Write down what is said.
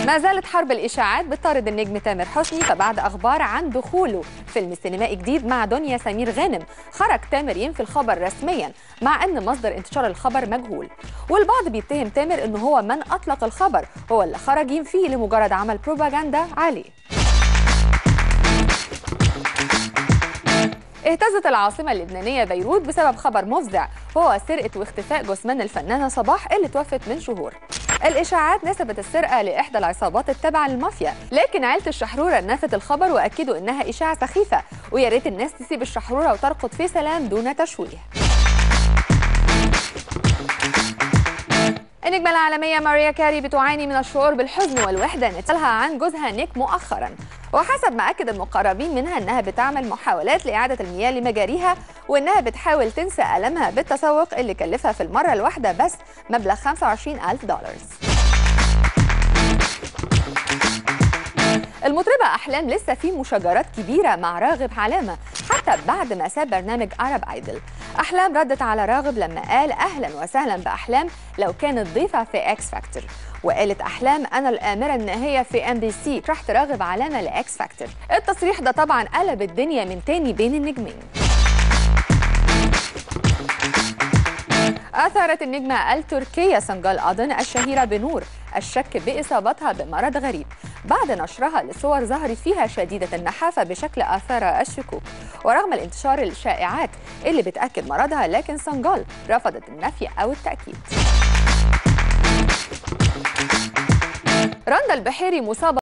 ما زالت حرب الإشاعات بتطارد النجم تامر حسني فبعد أخبار عن دخوله فيلم سينمائي جديد مع دنيا سمير غانم خرج تامر ينفي الخبر رسميا مع أن مصدر انتشار الخبر مجهول والبعض بيتهم تامر أنه هو من أطلق الخبر هو اللي خرج ينفيه لمجرد عمل بروباغندا عليه اهتزت العاصمة اللبنانية بيروت بسبب خبر مفزع وهو سرقة واختفاء جثمان الفنانة صباح اللي توفت من شهور الإشاعات نسبت السرقة لإحدى العصابات التابعة للمافيا لكن عيلة الشحرورة نفت الخبر وأكدوا إنها إشاعة سخيفة ويا ريت الناس تسيب الشحرورة وترقد في سلام دون تشويه النجمة العالمية ماريا كاري بتعاني من الشعور بالحزن والوحدة نتجاهها عن جوزها نيك مؤخرا وحسب ما أكد المقربين منها أنها بتعمل محاولات لإعادة المياه لمجاريها وأنها بتحاول تنسى ألمها بالتسوق اللي كلفها في المرة الواحدة بس مبلغ 25 ألف دولار المطربة أحلام لسه في مشاجرات كبيرة مع راغب علامة حتى بعد ما ساب برنامج عرب ايدل أحلام ردت على راغب لما قال أهلا وسهلا بأحلام لو كانت ضيفة في اكس فاكتور وقالت أحلام أنا الآمرة إن هي في ام بي سي رحت راغب علامة لإكس فاكتور التصريح ده طبعا قلب الدنيا من تاني بين النجمين أثارت النجمة التركية سنجال أدن الشهيرة بنور الشك بإصابتها بمرض غريب بعد نشرها لصور ظهرت فيها شديدة النحافة بشكل أثار الشكوك ورغم الانتشار الشائعات اللي بتأكد مرضها لكن سنجال رفضت النفي أو التأكيد رندا البحيري مصابة